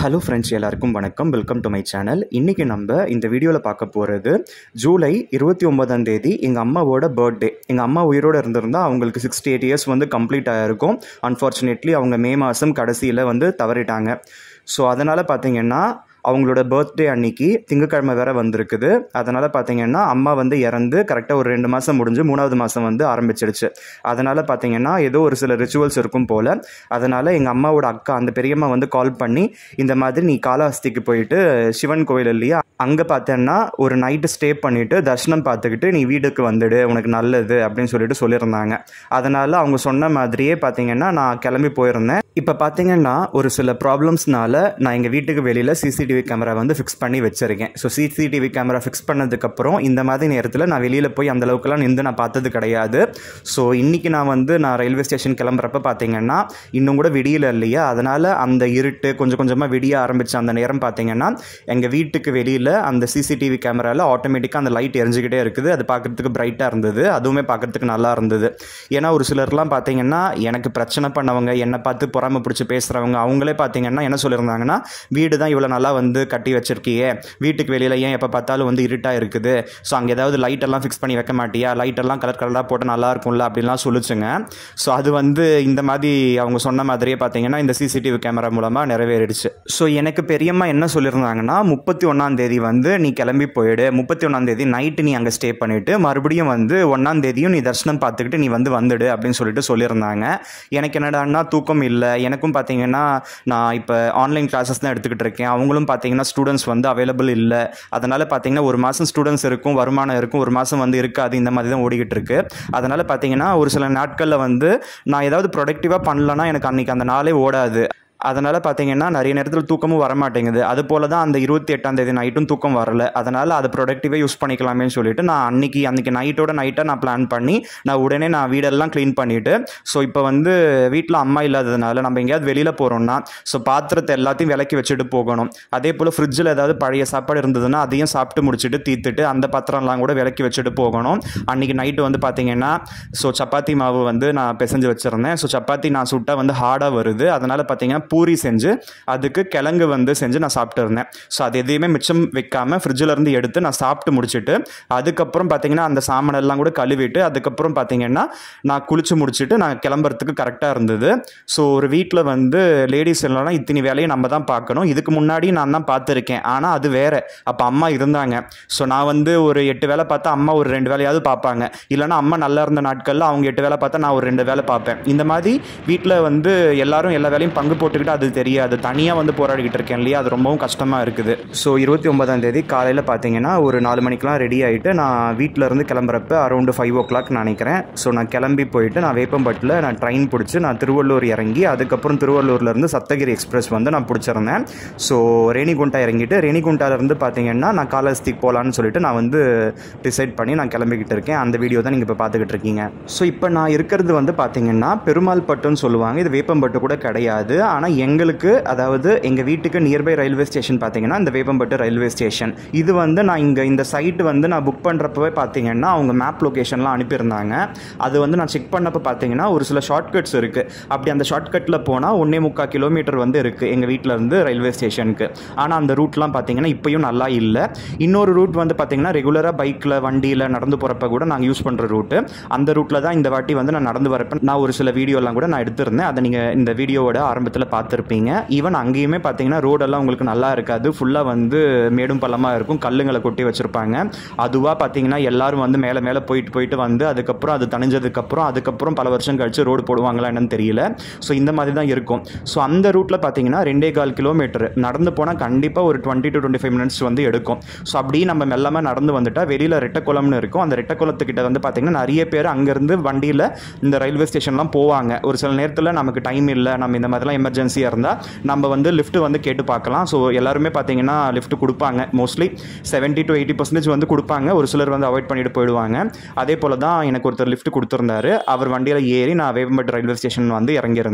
hello friends எல்லாருக்கும் வணக்கம் welcome to my channel இன்றைக்கி நம்ம இந்த வீடியோவில் பார்க்க போகிறது ஜூலை இருபத்தி ஒன்பதாம் தேதி எங்கள் அம்மாவோட பர்த்டே எங்கள் அம்மா உயிரோடு இருந்திருந்தா அவங்களுக்கு சிக்ஸ்டி எயிட் இயர்ஸ் வந்து கம்ப்ளீட் ஆகிருக்கும் அன்ஃபார்ச்சுனேட்லி அவங்க மே மாதம் கடைசியில் வந்து தவறிட்டாங்க ஸோ அதனால் பார்த்தீங்கன்னா அவங்களோட பர்த்டே அன்னைக்கு திங்கக்கிழமை வேற வந்திருக்குது அதனால் பார்த்தீங்கன்னா அம்மா வந்து இறந்து கரெக்டாக ஒரு ரெண்டு மாதம் முடிஞ்சு மூணாவது மாதம் வந்து ஆரம்பிச்சிடுச்சு அதனால் பார்த்தீங்கன்னா ஏதோ ஒரு சில ரிச்சுவல்ஸ் இருக்கும் போல் அதனால் எங்கள் அம்மாவோட அக்கா அந்த பெரியம்மா வந்து கால் பண்ணி இந்த மாதிரி நீ காளஹஸ்திக்கு போயிட்டு சிவன் கோயில் இல்லையா அங்கே பார்த்தேன்னா ஒரு நைட்டு ஸ்டே பண்ணிவிட்டு தர்ஷனம் பார்த்துக்கிட்டு நீ வீட்டுக்கு வந்துடு உனக்கு நல்லது அப்படின்னு சொல்லிட்டு சொல்லியிருந்தாங்க அதனால் அவங்க சொன்ன மாதிரியே பார்த்தீங்கன்னா நான் கிளம்பி போயிருந்தேன் இப்போ பார்த்தீங்கன்னா ஒரு சில ப்ராப்ளம்ஸ்னால நான் எங்கள் வீட்டுக்கு வெளியில் சிசிடிவி கேமரா வந்து ஃபிக்ஸ் பண்ணி வச்சுருக்கேன் ஸோ சிசிடிவி கேமரா ஃபிக்ஸ் பண்ணதுக்கப்புறம் இந்த மாதிரி நேரத்தில் நான் வெளியில் போய் அந்த அளவுக்குலாம் நின்று நான் பார்த்தது கிடையாது ஸோ இன்றைக்கி நான் வந்து நான் ரயில்வே ஸ்டேஷன் கிளம்புறப்ப பார்த்தீங்கன்னா இன்னும் கூட விடியல இல்லையா அதனால் அந்த இருட்டு கொஞ்சம் கொஞ்சமாக விடிய ஆரம்பித்த அந்த நேரம் பார்த்தீங்கன்னா எங்கள் வீட்டுக்கு வெளியில் அந்த சிசிடிவி கேமராவில் ஆட்டோமேட்டிக்காக அந்த லைட் எரிஞ்சுக்கிட்டே இருக்குது அது பார்க்குறதுக்கு பிரைட்டாக இருந்தது அதுவுமே பார்க்குறதுக்கு நல்லா இருந்தது ஏன்னா ஒரு சிலர்லாம் பார்த்தீங்கன்னா எனக்கு பிரச்சனை பண்ணவங்க என்னை பார்த்து பொறாம பிடிச்சி பேசுகிறவங்க அவங்களே பார்த்தீங்கன்னா என்ன சொல்லியிருந்தாங்கன்னா வீடு தான் இவ்வளோ நல்லா வந்து கட்டி வச்சிருக்கியே வீட்டுக்கு வெளியில் ஏன் எப்போ பார்த்தாலும் வந்து இருட்டாக இருக்குது ஸோ அங்கே ஏதாவது லைட் எல்லாம் ஃபிக்ஸ் பண்ணி வைக்க மாட்டியா லைட் எல்லாம் கலர் கலராக போட்டால் நல்லா இருக்கும்ல அப்படின்லாம் சொல்லிச்சுங்க ஸோ அது வந்து இந்த மாதிரி அவங்க சொன்ன மாதிரியே பார்த்தீங்கன்னா இந்த சிசிடிவி கேமரா மூலமாக நிறைவேறிடுச்சு ஸோ எனக்கு பெரியம்மா என்ன சொல்லியிருந்தாங்கன்னா முப்பத்தி ஒன்றாம் தேதி வந்து நீ கிளம்பி போயிடு முப்பத்தி ஒன்றாம் தேதி நைட்டு நீ அங்கே ஸ்டே பண்ணிவிட்டு மறுபடியும் வந்து ஒன்றாம் தேதியும் நீ தரிசனம் பார்த்துக்கிட்டு நீ வந்து வந்துடு அப்படின்னு சொல்லிட்டு சொல்லியிருந்தாங்க எனக்கு என்னடான்னா தூக்கம் இல்லை எனக்கும் பார்த்தீங்கன்னா நான் இப்போ ஆன்லைன் கிளாஸஸ் தான் எடுத்துக்கிட்டு இருக்கேன் அவங்களும் பார்த்தீங்கன்னா ஸ்டூடெண்ட்ஸ் வந்து அவைலபிள் இல்லை அதனால் பார்த்தீங்கன்னா ஒரு மாதம் ஸ்டூடெண்ட்ஸ் இருக்கும் வருமானம் இருக்கும் ஒரு மாதம் வந்து இருக்காது இந்த மாதிரி தான் ஓடிக்கிட்டு இருக்கு அதனால் பார்த்தீங்கன்னா ஒரு சில நாட்களில் வந்து நான் ஏதாவது ப்ரொடக்டிவாக பண்ணலன்னா எனக்கு அன்றைக்கி அந்த நாளே ஓடாது அதனால் பார்த்தீங்கன்னா நிறைய நேரத்தில் தூக்கமும் வர மாட்டேங்குது அது போல தான் அந்த இருபத்தி எட்டாம் தேதி நைட்டும் தூக்கம் வரல அதனால் அதை ப்ரொடக்டிவாக யூஸ் பண்ணிக்கலாமேன்னு சொல்லிட்டு நான் அன்னைக்கு அன்றைக்கி நைட்டோட நைட்டாக நான் பிளான் பண்ணி நான் உடனே நான் வீடெல்லாம் க்ளீன் பண்ணிவிட்டு ஸோ இப்போ வந்து வீட்டில் அம்மா இல்லாததுனால நம்ம எங்கேயாவது வெளியில் போகிறோம்னா ஸோ பாத்திரத்தை எல்லாத்தையும் விலக்கி வச்சுட்டு போகணும் அதே போல் ஃப்ரிட்ஜில் ஏதாவது பழைய சாப்பாடு இருந்ததுன்னா அதையும் சாப்பிட்டு முடிச்சுட்டு தீத்துட்டு அந்த பாத்திரம்லாம் கூட விலக்கி வச்சுட்டு போகணும் அன்றைக்கி நைட்டு வந்து பார்த்தீங்கன்னா ஸோ சப்பாத்தி மாவு வந்து நான் பிசைஞ்சு வச்சுருந்தேன் ஸோ சப்பாத்தி நான் சுட்டால் வந்து ஹார்டாக வருது அதனால் பார்த்தீங்கன்னா பூரி செஞ்சு அதுக்கு கிழங்கு வந்து செஞ்சு நான் சாப்பிட்டு இருந்தேன் ஸோ அது எதையுமே மிச்சம் வைக்காமல் ஃப்ரிட்ஜில் இருந்து எடுத்து நான் சாப்பிட்டு முடிச்சுட்டு அதுக்கப்புறம் பார்த்தீங்கன்னா அந்த சாமானெல்லாம் கூட கழுவிட்டு அதுக்கப்புறம் பார்த்தீங்கன்னா நான் குளிச்சு முடிச்சுட்டு நான் கிளம்புறதுக்கு கரெக்டாக இருந்தது ஸோ ஒரு வீட்டில் வந்து லேடிஸ் இல்லைனா இத்தனி வேலையை நம்ம தான் பார்க்கணும் இதுக்கு முன்னாடி நான் தான் பார்த்துருக்கேன் ஆனால் அது வேறு அப்போ அம்மா இருந்தாங்க ஸோ நான் வந்து ஒரு எட்டு வேலை பார்த்தா அம்மா ஒரு ரெண்டு வேலையாவது பார்ப்பாங்க இல்லைனா அம்மா நல்லா இருந்த நாட்களில் அவங்க எட்டு வேலை பார்த்தா நான் ஒரு ரெண்டு வேலை பார்ப்பேன் இந்த மாதிரி வீட்டில் வந்து எல்லாரும் எல்லா வேலையும் பங்கு போட்டுக்கிட்டு அது தெரியாது தனியாக வந்து போராடிக்கிட்டு இருக்கேன் இல்லையா அது ரொம்பவும் கஷ்டமாக இருக்குது ஸோ இருபத்தி ஒன்பதாம் தேதி காலையில் பார்த்தீங்கன்னா ஒரு நாலு மணிக்கெலாம் ரெடி ஆகிட்டு நான் வீட்டில் இருந்து கிளம்புறப்ப அரௌண்டு ஃபைவ் ஓ கிளாக் நினைக்கிறேன் ஸோ நான் கிளம்பி போயிட்டு நான் வேப்பம்பட்டில் நான் ட்ரெயின் பிடிச்சி நான் திருவள்ளூர் இறங்கி அதுக்கப்புறம் திருவள்ளூர்லேருந்து சப்தகிரி எக்ஸ்பிரஸ் வந்து நான் பிடிச்சிருந்தேன் ஸோ ரேணிகுண்டா இறங்கிட்டு ரேணிகுண்டாலேருந்து பார்த்தீங்கன்னா நான் காலஹஸ்திக்கு போகலான்னு சொல்லிட்டு நான் வந்து டிசைட் பண்ணி நான் கிளம்பிக்கிட்டு இருக்கேன் அந்த வீடியோ தான் நீங்கள் இப்போ பார்த்துக்கிட்டு இருக்கீங்க ஸோ இப்போ நான் இருக்கிறது வந்து பார்த்தீங்கன்னா பெருமாள் பட்டுன்னு சொல்லுவாங்க இது வேப்பம்பட்டு கூட கிடையாது ஆனால் எங்களுக்கு அதாவது எங்கள் வீட்டுக்கு நியர்பை ரயில்வே ஸ்டேஷன் பார்த்தீங்கன்னா இந்த வேப்பம்பட்டு ரயில்வே ஸ்டேஷன் இது வந்து நான் இங்கே இந்த சைட்டு வந்து நான் புக் பண்ணுறப்பவே பார்த்தீங்கன்னா அவங்க மேப் லொக்கேஷன்லாம் அனுப்பியிருந்தாங்க அது வந்து நான் செக் பண்ணப்போ பார்த்தீங்கன்னா ஒரு சில ஷார்ட்கட்ஸ் இருக்குது அப்படி அந்த ஷார்ட்கட்டில் போனால் ஒன்றே முக்கால் கிலோமீட்டர் வந்து இருக்குது எங்கள் வீட்டில் இருந்து ரயில்வே ஸ்டேஷனுக்கு ஆனால் அந்த ரூட்லாம் பார்த்தீங்கன்னா இப்போயும் நல்லா இல்லை இன்னொரு ரூட் வந்து பார்த்தீங்கன்னா ரெகுலராக பைக்கில் வண்டியில் நடந்து போகிறப்ப கூட நாங்கள் யூஸ் பண்ணுற ரூட்டு அந்த ரூட்டில் தான் இந்த வாட்டி வந்து நான் நடந்து வரப்ப நான் ஒரு சில வீடியோலாம் கூட நான் எடுத்திருந்தேன் அதை நீங்கள் இந்த வீடியோவோட ஆரம்பத்தில் பார்த்துருப்பீங்க ஈவன் அங்கேயுமே பார்த்தீங்கன்னா ரோடெல்லாம் உங்களுக்கு நல்லா இருக்காது ஃபுல்லாக வந்து மேடும் பள்ளமாக இருக்கும் கல்லுங்களை கொட்டி வச்சுருப்பாங்க அதுவாக பார்த்தீங்கன்னா எல்லாரும் வந்து மேலே மேலே போயிட்டு போயிட்டு வந்து அதுக்கப்புறம் அது தணிஞ்சதுக்கப்புறம் அதுக்கப்புறம் பல வருஷம் கழிச்சு ரோடு போடுவாங்களா என்னன்னு தெரியல ஸோ இந்த மாதிரி தான் இருக்கும் ஸோ அந்த ரூட்டில் பார்த்தீங்கன்னா ரெண்டே கால் கிலோமீட்டர் நடந்து போனால் கண்டிப்பாக ஒரு twenty to twenty five minutes வந்து எடுக்கும் ஸோ அப்படியே நம்ம மெல்லமாக நடந்து வந்துட்டால் வெளியில் ரெட்டக்குளம்னு இருக்கும் அந்த ரெட்டக்குளத்துக்கிட்ட வந்து பார்த்தீங்கன்னா நிறைய பேர் அங்கேருந்து வண்டியில் இந்த ரயில்வே ஸ்டேஷன்லாம் போவாங்க ஒரு சில நேரத்தில் நமக்கு டைம் இல்லை நம்ம இந்த மாதிரிலாம் எமர்ஜென்சியாக இருந்தால் நம்ம வந்து லிஃப்ட் வந்து கேட்டு பார்க்கலாம் ஸோ எல்லாருமே பார்த்தீங்கன்னா லிஃப்ட் கொடுப்பாங்க mostly seventy to eighty percentage வந்து கொடுப்பாங்க ஒரு சிலர் வந்து அவாய்ட் பண்ணிட்டு போயிடுவாங்க அதே போல் தான் எனக்கு ஒருத்தர் லிஃப்ட் கொடுத்துருந்தாரு அவர் வண்டியில் ஏறி நான் வேப்பம்பட்டு ரயில்வே ஸ்டேஷன் வந்து இறங்கியிருந்தேன்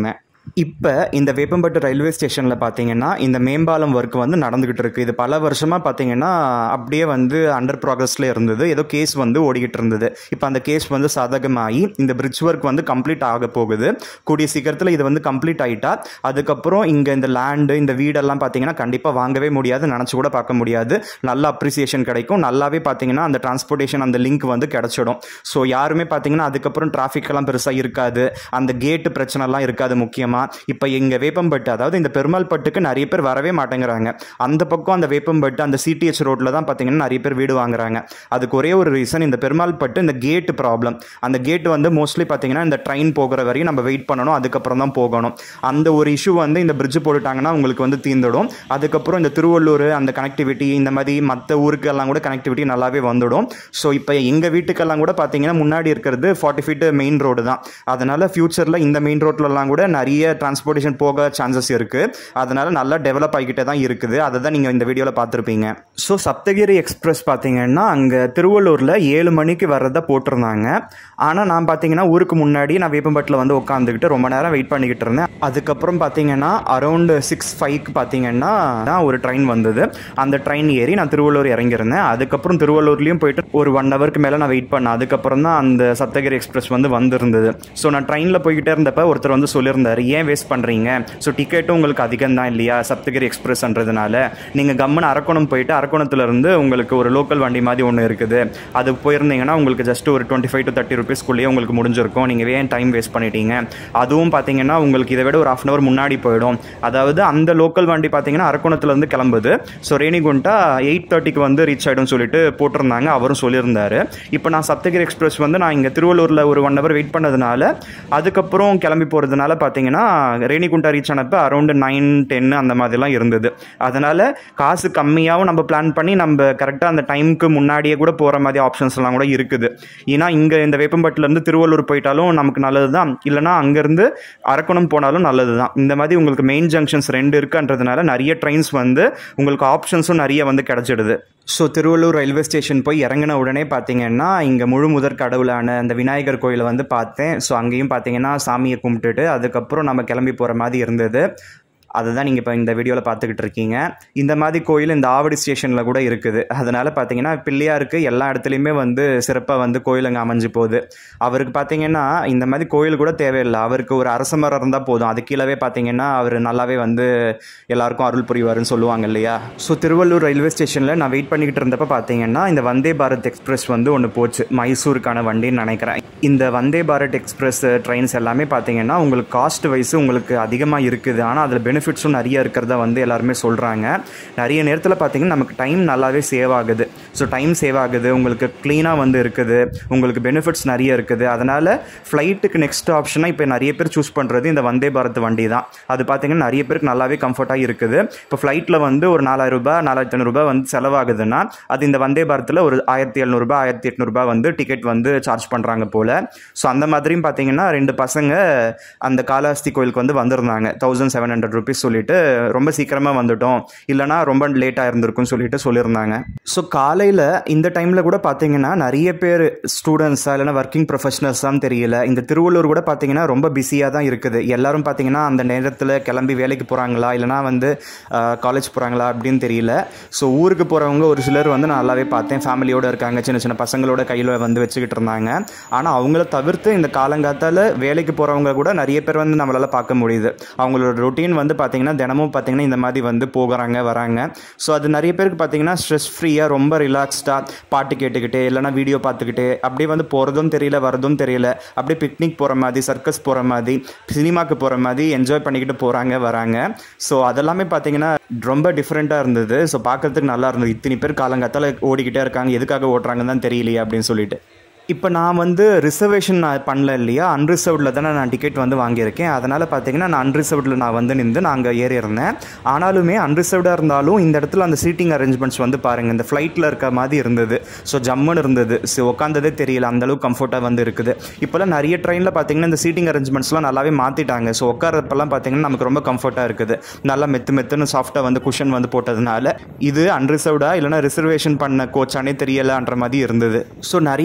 இப்போ இந்த வேப்பம்பட்டு ரயில்வே ஸ்டேஷனில் பார்த்தீங்கன்னா இந்த மேம்பாலம் ஒர்க் வந்து நடந்துக்கிட்டு இருக்குது இது பல வருஷமாக பார்த்தீங்கன்னா அப்படியே வந்து அண்டர் ப்ராக்ரஸில் இருந்தது ஏதோ கேஸ் வந்து ஓடிக்கிட்டு இருந்தது இப்போ அந்த கேஸ் வந்து சாதகமாகி இந்த பிரிட்ஜ் ஒர்க் வந்து கம்ப்ளீட் ஆக போகுது கூடிய சீக்கிரத்தில் இது வந்து கம்ப்ளீட் ஆகிட்டா அதுக்கப்புறம் இங்கே இந்த லேண்டு இந்த வீடெல்லாம் பார்த்தீங்கன்னா கண்டிப்பாக வாங்கவே முடியாது நினச்சி கூட பார்க்க முடியாது நல்ல அப்ரிசியேஷன் கிடைக்கும் நல்லாவே பார்த்தீங்கன்னா அந்த டிரான்ஸ்போர்ட்டேஷன் அந்த லிங்க் வந்து கிடச்சிடும் ஸோ யாருமே பார்த்தீங்கன்னா அதுக்கப்புறம் டிராஃபிக் எல்லாம் பெருசாக இருக்காது அந்த கேட்டு பிரச்சனைலாம் இருக்காது முக்கியமாக இப்போ எங்கள் வேப்பம்பட்டு அதாவது இந்த பெருமாள்பட்டுக்கு நிறைய பேர் வரவே மாட்டேங்கிறாங்க அந்த பக்கம் அந்த வேப்பம்பட்டு அந்த சிடிஹெச் ரோட்டில் தான் பார்த்தீங்கன்னா நிறைய பேர் வீடு வாங்குறாங்க அதுக்கு ஒரே ஒரு ரீசன் இந்த பெருமாள்பட்டு இந்த கேட்டு ப்ராப்ளம் அந்த கேட்டு வந்து மோஸ்ட்லி பார்த்தீங்கன்னா இந்த ட்ரெயின் போகிற வரையும் நம்ம வெயிட் பண்ணணும் அதுக்கப்புறம் தான் போகணும் அந்த ஒரு இஷ்யூ வந்து இந்த பிரிட்ஜ் போட்டுட்டாங்கன்னா உங்களுக்கு வந்து தீர்ந்துடும் அதுக்கப்புறம் இந்த திருவள்ளூர் அந்த கனெக்டிவிட்டி இந்த மாதிரி மற்ற ஊருக்கெல்லாம் கூட கனெக்டிவிட்டி நல்லாவே வந்துடும் ஸோ இப்போ எங்கள் வீட்டுக்கெல்லாம் கூட பார்த்தீங்கன்னா முன்னாடி இருக்கிறது ஃபார்ட்டி ஃபீட் மெயின் ரோடு தான் அதனால் ஃப்யூச்சரில் இந்த மெயின் ரோட்லலாம் கூட நிறைய டிரான்ஸ்போர்ட்டேஷன் போக சான்சஸ் இருக்குது அதனால் நல்லா டெவலப் ஆகிக்கிட்டே தான் இருக்குது அதை தான் நீங்கள் இந்த வீடியோவில் பார்த்துருப்பீங்க ஸோ சப்தகிரி எக்ஸ்பிரஸ் பார்த்தீங்கன்னா அங்கே திருவள்ளூரில் ஏழு மணிக்கு வர்றதை போட்டிருந்தாங்க ஆனால் நான் பார்த்தீங்கன்னா ஊருக்கு முன்னாடி நான் வேப்பம்பட்டில் வந்து உட்காந்துக்கிட்டு ரொம்ப நேரம் வெயிட் பண்ணிக்கிட்டு இருந்தேன் அதுக்கப்புறம் பார்த்தீங்கன்னா அரௌண்டு சிக்ஸ் ஃபைவ்க்கு பார்த்தீங்கன்னா தான் ஒரு ட்ரெயின் வந்தது அந்த ட்ரெயின் ஏறி நான் திருவள்ளூர் இறங்கியிருந்தேன் அதுக்கப்புறம் திருவள்ளூர்லேயும் போயிட்டு ஒரு ஒன் ஹவருக்கு மேலே நான் வெயிட் பண்ணேன் அதுக்கப்புறம் தான் அந்த சப்தகிரி எக்ஸ்பிரஸ் வந்து வந்திருந்தது ஸோ நான் ட்ரெயினில் போய்கிட்டே இருந்தப்ப ஒருத்தர் வந்து சொல்லியிருந்தார் ஏன் வேஸ்ட் பண்ணுறீங்க ஸோ டிக்கெட்டும் உங்களுக்கு அதிகம் தான் இல்லையா சப்தகிரி எக்ஸ்பிரஸ்ன்றதுனால நீங்கள் கம்மன் அரக்கோணம் போயிட்டு அரக்கோணத்துலேருந்து உங்களுக்கு ஒரு லோக்கல் வண்டி மாதிரி ஒன்று இருக்குது அது போயிருந்தீங்கன்னா உங்களுக்கு ஜஸ்ட் ஒரு டுவெண்ட்டி ஃபைவ் டு தேர்ட்டி ருபீஸ்க்குள்ளேயே உங்களுக்கு முடிஞ்சிருக்கும் நீங்கள் ஏன் டைம் வேஸ்ட் பண்ணிட்டீங்க அதுவும் பார்த்தீங்கன்னா உங்களுக்கு இதை விட ஒரு ஆஃப் அன் அவர் முன்னாடி போயிடும் அதாவது அந்த லோக்கல் வண்டி பார்த்தீங்கன்னா அரக்கோணத்துலேருந்து கிளம்புது ஸோ ரேணிகுண்டா எயிட் தேர்ட்டிக்கு வந்து ரீச் ஆகிடும் சொல்லிட்டு போட்டிருந்தாங்க அவரும் சொல்லியிருந்தாரு இப்போ நான் சப்தகிரி எக்ஸ்பிரஸ் வந்து நான் இங்கே திருவள்ளூரில் ஒரு ஒன் ஹவர் வெயிட் பண்ணதுனால அதுக்கப்புறம் கிளம்பி போகிறதுனால பார்த்தீங்கன்னா ரேணிகுண்டா ரீச் ஆனப்போ அரௌண்டு நைன் டென் அந்த மாதிரிலாம் இருந்தது அதனால் காசு கம்மியாகவும் நம்ம பிளான் பண்ணி நம்ம கரெக்டாக அந்த டைமுக்கு முன்னாடியே கூட போகிற மாதிரி ஆப்ஷன்ஸ்லாம் கூட இருக்குது ஏன்னா இங்கே இந்த வேப்பம்பட்டிலேருந்து திருவள்ளூர் போயிட்டாலும் நமக்கு நல்லது தான் இல்லைனா அங்கேருந்து அரக்கோணம் போனாலும் நல்லது தான் இந்த மாதிரி உங்களுக்கு மெயின் ஜங்ஷன்ஸ் ரெண்டு இருக்குன்றதுனால நிறைய ட்ரெயின்ஸ் வந்து உங்களுக்கு ஆப்ஷன்ஸும் நிறைய வந்து கிடச்சிடுது ஸோ திருவள்ளூர் ரயில்வே ஸ்டேஷன் போய் இறங்கின உடனே பார்த்தீங்கன்னா இங்கே முழு முதற் கடவுளான அந்த விநாயகர் கோயிலை வந்து பார்த்தேன் ஸோ அங்கேயும் பார்த்தீங்கன்னா சாமியை கும்பிட்டுட்டு அதுக்கப்புறம் நம்ம கிளம்பி போகிற மாதிரி இருந்தது அதுதான் நீங்கள் இப்போ இந்த வீடியோவில் பார்த்துக்கிட்டு இருக்கீங்க இந்த மாதிரி கோயில் இந்த ஆவடி ஸ்டேஷனில் கூட இருக்குது அதனால் பார்த்தீங்கன்னா பிள்ளையாருக்கு எல்லா இடத்துலையுமே வந்து சிறப்பாக வந்து கோயில் அங்கே அமைஞ்சு போகுது அவருக்கு பார்த்தீங்கன்னா இந்த மாதிரி கோயில் கூட தேவையில்லை அவருக்கு ஒரு அரச மரம் இருந்தால் போதும் அது கீழவே பார்த்தீங்கன்னா அவர் நல்லாவே வந்து எல்லாருக்கும் அருள் புரிவாருன்னு சொல்லுவாங்க இல்லையா ஸோ திருவள்ளூர் ரயில்வே ஸ்டேஷனில் நான் வெயிட் பண்ணிக்கிட்டு இருந்தப்போ பார்த்தீங்கன்னா இந்த வந்தே பாரத் எக்ஸ்பிரஸ் வந்து ஒன்று போச்சு மைசூருக்கான வண்டின்னு நினைக்கிறேன் இந்த வந்தே பாரத் எக்ஸ்பிரஸ் ட்ரெயின்ஸ் எல்லாமே பார்த்தீங்கன்னா உங்களுக்கு காஸ்ட் வைஸ் உங்களுக்கு அதிகமாக இருக்குது ஆனால் அதில் பெனிஃபிட்ஸும் நிறைய இருக்கிறத வந்து எல்லாருமே சொல்கிறாங்க நிறைய நேரத்தில் பார்த்தீங்கன்னா நமக்கு டைம் நல்லாவே சேவ் ஆகுது ஸோ டைம் சேவ் ஆகுது உங்களுக்கு க்ளீனாக வந்து இருக்குது உங்களுக்கு பெனிஃபிட்ஸ் நிறைய இருக்குது அதனால் ஃப்ளைட்டுக்கு நெக்ஸ்ட் ஆப்ஷனாக இப்போ நிறைய பேர் சூஸ் பண்ணுறது இந்த வந்தே பாரத் வண்டி தான் அது பார்த்தீங்கன்னா நிறைய பேருக்கு நல்லாவே கம்ஃபர்ட்டாக இருக்குது இப்போ ஃப்ளைட்டில் வந்து ஒரு நாலாயிரம் ரூபாய் நாலாயிரத்தி ஐநூறுரூபா வந்து செலவாகுதுன்னா அது இந்த வந்தே பாரத்தில் ஒரு ஆயிரத்தி எழுநூறுபா ஆயிரத்தி எட்நூறுபா வந்து டிக்கெட் வந்து சார்ஜ் பண்ணுறாங்க போல் ஸோ அந்த மாதிரியும் பார்த்தீங்கன்னா ரெண்டு பசங்க அந்த காலாஸ்தி கோயிலுக்கு வந்து வந்திருந்தாங்க தௌசண்ட் செவன் ஹண்ட்ரட் ருபீஸ் சொல்லிட்டு ரொம்ப சீக்கிரமாக வந்துட்டோம் இல்லைனா ரொம்ப லேட்டாக இருந்திருக்குன்னு சொல்லிட்டு சொல்லியிருந்தாங்க ஸோ காலையில் இந்த டைமில் கூட பார்த்தீங்கன்னா நிறைய பேர் ஸ்டூடெண்ட்ஸாக இல்லைனா ஒர்க்கிங் ப்ரொஃபஷனல்ஸான்னு தெரியல இந்த திருவள்ளூர் கூட பார்த்தீங்கன்னா ரொம்ப பிஸியாக தான் இருக்குது எல்லாரும் பார்த்தீங்கன்னா அந்த நேரத்தில் கிளம்பி வேலைக்கு போகிறாங்களா இல்லைனா வந்து காலேஜ் போகிறாங்களா அப்படின்னு தெரியல ஸோ ஊருக்கு போகிறவங்க ஒரு சிலர் வந்து நான் நல்லாவே பார்த்தேன் ஃபேமிலியோடு இருக்காங்க சின்ன சின்ன பசங்களோட கையில் வந்து வச்சுக்கிட்டு இருந்தாங்க ஆனால் அவங்கள தவிர்த்து இந்த காலங்காத்தால் வேலைக்கு போகிறவங்க கூட நிறைய பேர் வந்து நம்மளால் பார்க்க முடியுது அவங்களோட ரொட்டீன் வந்து பார்த்திங்கன்னா தினமும் பார்த்திங்கன்னா இந்த மாதிரி வந்து போகிறாங்க வராங்க ஸோ அது நிறைய பேருக்கு பார்த்திங்கன்னா ஸ்ட்ரெஸ் ஃப்ரீயாக ரொம்ப ரிலாக்ஸ்டாக பாட்டு கேட்டுக்கிட்டு இல்லைனா வீடியோ பார்த்துக்கிட்டு அப்படியே வந்து போகிறதும் தெரியல வரதும் தெரியல அப்படியே பிக்னிக் போகிற மாதிரி சர்க்கஸ் போகிற மாதிரி சினிமாக்கு போகிற மாதிரி என்ஜாய் பண்ணிக்கிட்டு போகிறாங்க வராங்க ஸோ அதெல்லாமே பார்த்தீங்கன்னா ரொம்ப டிஃப்ரெண்ட்டாக இருந்தது ஸோ பார்க்கறதுக்கு நல்லா இருந்தது இத்தனை பேர் காலங்காத்தால் ஓடிக்கிட்டே இருக்காங்க எதுக்காக ஓட்டுறாங்கன்னு தான் தெரியலையே அப்படின்னு சொல்லிட்டு இப்போ நான் வந்து ரிசர்வேஷன் நான் பண்ணல இல்லையா அன்ரிசர்வ்டில் தானே நான் டிக்கெட் வந்து வாங்கியிருக்கேன் அதனால் பார்த்தீங்கன்னா நான் அன்ரிசர்வ்டில் நான் வந்து நின்று நான் அங்கே ஏறி இருந்தேன் ஆனாலுமே அன்ரிசர்வ்டாக இருந்தாலும் இந்த இடத்துல அந்த சீட்டிங் அரேஞ்ச்மெண்ட்ஸ் வந்து பாருங்கள் இந்த ஃப்ளைட்டில் இருக்க மாதிரி இருந்தது ஸோ ஜம்முன்னு இருந்தது ஸோ உட்காந்ததே தெரியல அந்தளவுக்கு கம்ஃபர்ட்டாக வந்து இருக்குது இப்போல்லாம் நிறைய ட்ரெயினில் பார்த்தீங்கன்னா இந்த சீட்டிங் அரேஞ்ச்மெண்ட்ஸ்லாம் நல்லாவே மாற்றிட்டாங்க ஸோ உட்காரப்பெல்லாம் பார்த்தீங்கன்னா நமக்கு ரொம்ப கம்ஃபர்ட்டாக இருக்குது நல்லா மெத்து மெத்துன்னு சாஃப்ட்டாக வந்து குஷன் வந்து போட்டதுனால இது அன்ரிசர்வ்டாக இல்லைனா ரிசர்வேஷன் பண்ண கோச்சானே தெரியலான்ற மாதிரி இருந்தது ஸோ நிறைய நேரத்தில்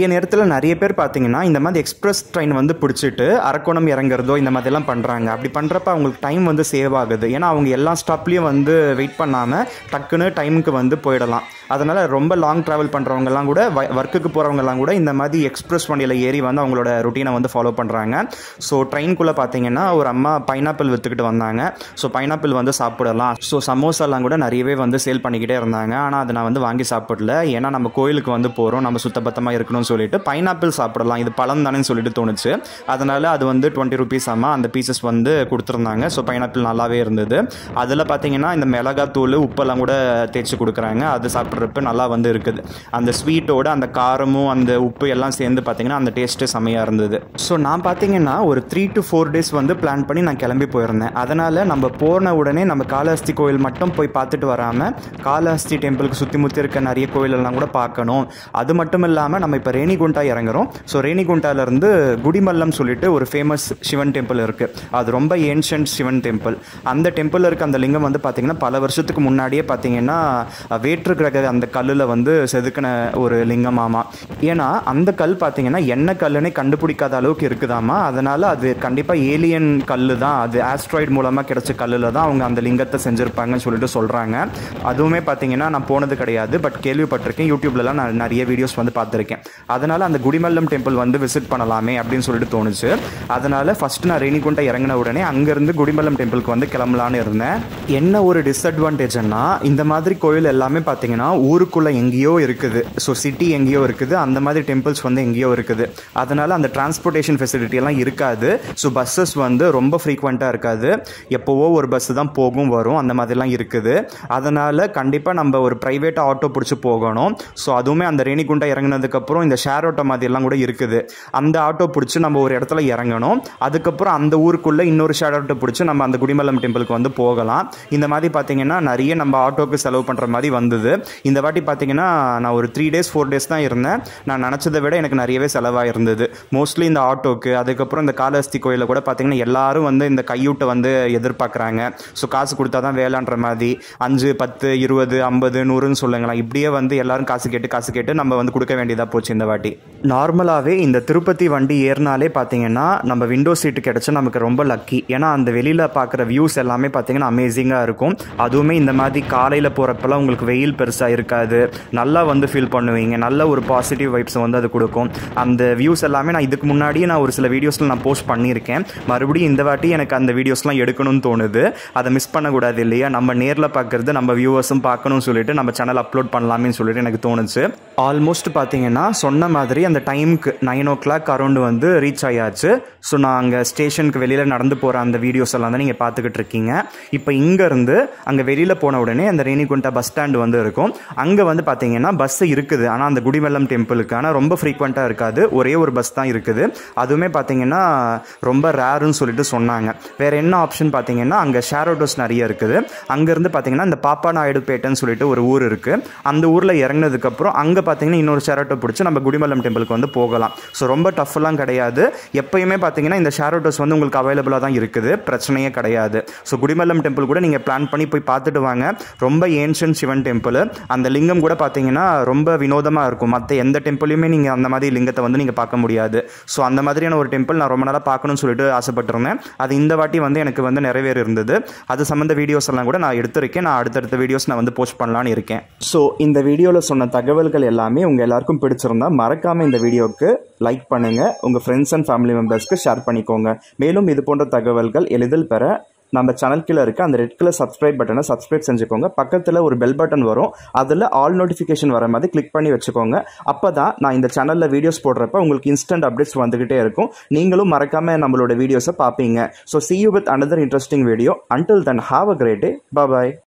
இந்தியாவில் நிறைய பேர் பார்த்தீங்கன்னா இந்த மாதிரி எக்ஸ்பிரஸ் ட்ரெயின் வந்து பிடிச்சிட்டு அரக்கோணம் இறங்குறதோ இந்த மாதிரிலாம் பண்ணுறாங்க அப்படி பண்ணுறப்ப அவங்களுக்கு டைம் வந்து சேவ் ஆகுது ஏன்னா அவங்க எல்லா ஸ்டாப்லேயும் வந்து வெயிட் பண்ணாமல் டக்குன்னு டைமுக்கு வந்து போயிடலாம் அதனால் ரொம்ப லாங் ட்ராவல் பண்ணுறவங்கலாம் கூட ஒர்க்குக்கு போகிறவங்கலாம் கூட இந்த மாதிரி எக்ஸ்பிரஸ் வண்டியில் ஏறி வந்து அவங்களோட ருட்டீனை வந்து ஃபாலோ பண்ணுறாங்க ஸோ ட்ரெயின்குள்ளே பார்த்தீங்கன்னா ஒரு அம்மா பைனாப்பிள் விற்றுக்கிட்டு வந்தாங்க ஸோ பைனாப்பிள் வந்து சாப்பிடலாம் ஸோ சமோசாலாம் கூட நிறையவே வந்து சேல் பண்ணிக்கிட்டே இருந்தாங்க ஆனால் அதை நான் வந்து வாங்கி சாப்பிடல ஏன்னா நம்ம கோயிலுக்கு வந்து போகிறோம் நம்ம சுத்தபத்தமாக இருக்கணும்னு சொல்லிட்டு பைனாப்பிள் சாப்பிடலாம் இது பழம் தானே சொல்லிட்டு தோணுச்சு அதனால் அது வந்து டுவெண்ட்டி ருபீஸ் ஆமாம் அந்த பீசஸ் வந்து கொடுத்துருந்தாங்க ஸோ பைனாப்பிள் நல்லாவே இருந்தது அதில் பார்த்தீங்கன்னா இந்த மிளகாத்தூள் உப்பெல்லாம் கூட தேய்ச்சி கொடுக்குறாங்க அது சாப்பிட்றப்ப நல்லா வந்து இருக்குது அந்த ஸ்வீட்டோட அந்த காரமும் அந்த உப்பு எல்லாம் சேர்ந்து பார்த்தீங்கன்னா அந்த டேஸ்ட்டு செம்மையாக இருந்தது ஸோ நான் பார்த்தீங்கன்னா ஒரு த்ரீ டு ஃபோர் டேஸ் வந்து பிளான் பண்ணி நான் கிளம்பி போயிருந்தேன் அதனால் நம்ம போன உடனே நம்ம காளஹஸ்தி கோயில் மட்டும் போய் பார்த்துட்டு வராமல் காளஹஸ்தி டெம்பிளுக்கு சுற்றி முற்றி இருக்க நிறைய கோயிலெல்லாம் கூட பார்க்கணும் அது மட்டும் இல்லாமல் நம்ம இப்போ ரேணிகுண்டா இறங்குறோம் ஸோ ரேணிகுண்டாலேருந்து குடிமல்லம் சொல்லிட்டு ஒரு ஃபேமஸ் சிவன் டெம்பிள் இருக்குது அது ரொம்ப ஏன்ஷியன்ட் சிவன் டெம்பிள் அந்த டெம்பிளில் இருக்க அந்த லிங்கம் வந்து பார்த்திங்கன்னா பல வருஷத்துக்கு முன்னாடியே பார்த்தீங்கன்னா வேற்று கிரக அந்த கல்லில் வந்து செதுக்கின ஒரு லிங்கமாமா ஏன்னா அந்த கல் பார்த்தீங்கன்னா என்ன கல்லுனே கண்டுபிடிக்காத அளவுக்கு இருக்குதாமா அதனால் அது கண்டிப்பாக ஏலியன் கல் தான் அது ஆஸ்ட்ராய்டு மூலமாக கிடைச்ச கல்லில் தான் அவங்க அந்த லிங்கத்தை செஞ்சுருப்பாங்கன்னு சொல்லிட்டு சொல்கிறாங்க அதுவுமே பார்த்தீங்கன்னா நான் போனது கிடையாது பட் கேள்விப்பட்டிருக்கேன் யூடியூப்லலாம் நான் நிறைய வீடியோஸ் வந்து பார்த்துருக்கேன் அதனால் அந்த குடிமல்லம் டெம்பிள் வந்து விசிட் பண்ணலாமே அப்படின்னு சொல்லிட்டு தோணுச்சு அதனால் ஃபஸ்ட்டு நான் ரேணிகுண்டா இறங்கின உடனே அங்கேருந்து குடிமல்லம் டெம்பிளுக்கு வந்து கிளம்பலான்னு இருந்தேன் என்ன ஒரு டிஸ்அட்வான்டேஜ்னா இந்த மாதிரி கோயில் எல்லாமே பார்த்தீங்கன்னா ஊருக்குள்ளே எங்கேயோ இருக்குது ஸோ சிட்டி எங்கேயோ இருக்குது அந்த மாதிரி டெம்பிள்ஸ் வந்து எங்கேயோ இருக்குது அதனால் அந்த டிரான்ஸ்போர்ட்டேஷன் ஃபெசிலிட்டி எல்லாம் இருக்காது ஸோ பஸ்ஸஸ் வந்து ரொம்ப ஃப்ரீக்வெண்ட்டாக இருக்காது எப்போவோ ஒரு பஸ் தான் போகும் வரும் அந்த மாதிரிலாம் இருக்குது அதனால் கண்டிப்பாக நம்ம ஒரு ப்ரைவேட் ஆட்டோ பிடிச்சி போகணும் ஸோ அதுவுமே அந்த ரேணிகுண்டா இறங்கினதுக்கப்புறம் இந்த ஷேர் ஆட்டோ மாதிரிலாம் கூட இருக்குது அந்த ஆட்டோ பிடிச்சி நம்ம ஒரு இடத்துல இறங்கணும் அதுக்கப்புறம் அந்த ஊருக்குள்ளே இன்னொரு ஷேர் ஆட்டோ பிடிச்சி நம்ம அந்த குடிமல்லம் டெம்பிளுக்கு வந்து போகலாம் இந்த மாதிரி பார்த்தீங்கன்னா நிறைய நம்ம ஆட்டோக்கு செலவு பண்ணுற மாதிரி வந்தது இந்த வாட்டி பார்த்தீங்கன்னா நான் ஒரு த்ரீ டேஸ் ஃபோர் டேஸ் தான் இருந்தேன் நான் நினச்சதை விட எனக்கு நிறையவே செலவாக இருந்தது மோஸ்ட்லி இந்த ஆட்டோக்கு அதுக்கப்புறம் இந்த காலஹஸ்தி கோயிலில் கூட பார்த்தீங்கன்னா எல்லாரும் வந்து இந்த கையூட்டை வந்து எதிர்பார்க்குறாங்க ஸோ காசு கொடுத்தா தான் வேலைன்ற மாதிரி அஞ்சு பத்து இருபது ஐம்பது நூறுன்னு சொல்லுங்களேன் இப்படியே வந்து எல்லாரும் காசு கேட்டு காசு கேட்டு நம்ம வந்து கொடுக்க வேண்டியதாக போச்சு இந்த வாட்டி நார்மலாகவே இந்த திருப்பதி வண்டி ஏறினாலே பார்த்தீங்கன்னா நம்ம விண்டோ சீட்டு கிடச்சா நமக்கு ரொம்ப லக்கி ஏன்னா அந்த வெளியில் பார்க்குற வியூஸ் எல்லாமே பார்த்தீங்கன்னா அமேசிங்காக இருக்கும் அதுவுமே இந்த மாதிரி காலையில் போகிறப்பெல்லாம் உங்களுக்கு வெயில் பெருசாக இருக்காது நல்லா வந்து ஃபீல் பண்ணுவீங்க நல்ல ஒரு பாசிட்டிவ் வைப்ஸ் வந்து அது கொடுக்கும் அந்த வியூஸ் எல்லாமே நான் இதுக்கு முன்னாடியே நான் ஒரு சில வீடியோஸில் நான் போஸ்ட் பண்ணியிருக்கேன் மறுபடியும் இந்த வாட்டி எனக்கு அந்த வீடியோஸ்லாம் எடுக்கணும்னு தோணுது அதை மிஸ் பண்ணக்கூடாது இல்லையா நம்ம நேரில் பார்க்குறது நம்ம வியூவர்ஸும் பார்க்கணும்னு சொல்லிட்டு நம்ம சேனல் அப்லோட் பண்ணலாமேன்னு சொல்லிட்டு எனக்கு தோணுச்சு ஆல்மோஸ்ட் பார்த்தீங்கன்னா சொன்ன மாதிரி அந்த டைமுக்கு நைன் ஓ கிளாக் அரௌண்டு வந்து ரீச் ஆயாச்சு ஸோ நான் அங்கே ஸ்டேஷனுக்கு வெளியில் நடந்து போகிற அந்த வீடியோஸ் எல்லாம் தான் நீங்கள் பார்த்துக்கிட்டு இருக்கீங்க இப்போ இங்கேருந்து அங்கே வெளியில் போன உடனே அந்த ரேணிகுண்டா பஸ் ஸ்டாண்டு வந்து இருக்கும் அங்கே வந்து பார்த்தீங்கன்னா பஸ் இருக்குது ஆனால் அந்த குடிவெல்லம் டெம்பிளுக்கு ஆனால் ரொம்ப ஃப்ரீக்வெண்ட்டாக இருக்காது ஒரே ஒரு பஸ் தான் இருக்குது அதுவுமே பார்த்தீங்கன்னா ரொம்ப ரேருன்னு சொல்லிட்டு சொன்னாங்க வேறு என்ன ஆப்ஷன் பார்த்தீங்கன்னா அங்கே ஷேர் ஆட்டோஸ் நிறைய இருக்குது அங்கேருந்து பார்த்தீங்கன்னா இந்த பாப்பா நாயுடு பேட்டைன்னு சொல்லிட்டு ஒரு ஊர் இருக்குது அந்த ஊரில் இறங்கினதுக்கப்புறம் அங்கே பார்த்தீங்கன்னா இன்னொரு ஷேர் ஆட்டோ பிடிச்சி நம்ம குடிமல்லம் டெம்பிளுக்கு வந்து போகலாம் ஸோ ரொம்ப டஃப்லாம் கிடையாது எப்பயுமே பார்த்தீங்கன்னா இந்த ஷேர் ஆட்டோஸ் வந்து உங்களுக்கு அவைலபிளாக தான் இருக்குது பிரச்சனையே கிடையாது ஸோ குடிமல்லம் டெம்பிள் கூட நீங்கள் பிளான் பண்ணி போய் பார்த்துட்டு வாங்க ரொம்ப ஏன்ஷியன் சிவன் டெம்பிள் அந்த லிங்கம் கூட பார்த்தீங்கன்னா ரொம்ப வினோதமாக இருக்கும் மற்ற எந்த டெம்பிளையுமே நீங்கள் அந்த மாதிரி லிங்கத்தை வந்து நீங்கள் பார்க்க முடியாது ஸோ அந்த மாதிரியான ஒரு டெம்பிள் நான் ரொம்ப நாளாக பார்க்கணும்னு சொல்லிட்டு ஆசைப்பட்டிருந்தேன் அது இந்த வாட்டி வந்து எனக்கு வந்து நிறைவேறி இருந்தது அது சம்மந்த வீடியோஸ் எல்லாம் கூட நான் எடுத்திருக்கேன் நான் அடுத்தடுத்த வீடியோஸ் நான் வந்து போஸ்ட் பண்ணலான்னு இருக்கேன் ஸோ இந்த வீடியோவில் சொன்ன தகவல்கள் எல்லாமே உங்கள் எல்லாருக்கும் பிடிச்சிருந்தா மறக்காமல் இந்த வீடியோவுக்கு லைக் பண்ணுங்கள் உங்கள் ஃப்ரெண்ட்ஸ் அண்ட் ஃபேமிலி மெம்பர்ஸ்க்கு ஷேர் பண்ணிக்கோங்க மேலும் இது போன்ற தகவல்கள் எளிதில் பெற நம்ம சேனல் கீழே இருக்க அந்த ரெட் கலர் சப்ஸ்கிரைப் பட்டனை சப்ஸ்கிரைப் செஞ்சுக்கோங்க பக்கத்தில் ஒரு பெல் பட்டன் வரும் அதில் ஆல் நோட்டிஃபிகேஷன் வர மாதிரி கிளிக் பண்ணி வச்சுக்கோங்க அப்போ தான் நான் இந்த சேனலில் வீடியோஸ் போடுறப்ப உங்களுக்கு இன்ஸ்டன்ட் அப்டேட்ஸ் வந்துகிட்டே இருக்கும் நீங்களும் மறக்காமல் நம்மளோட வீடியோஸை பார்ப்பீங்க so see you with another interesting video until then have a great day bye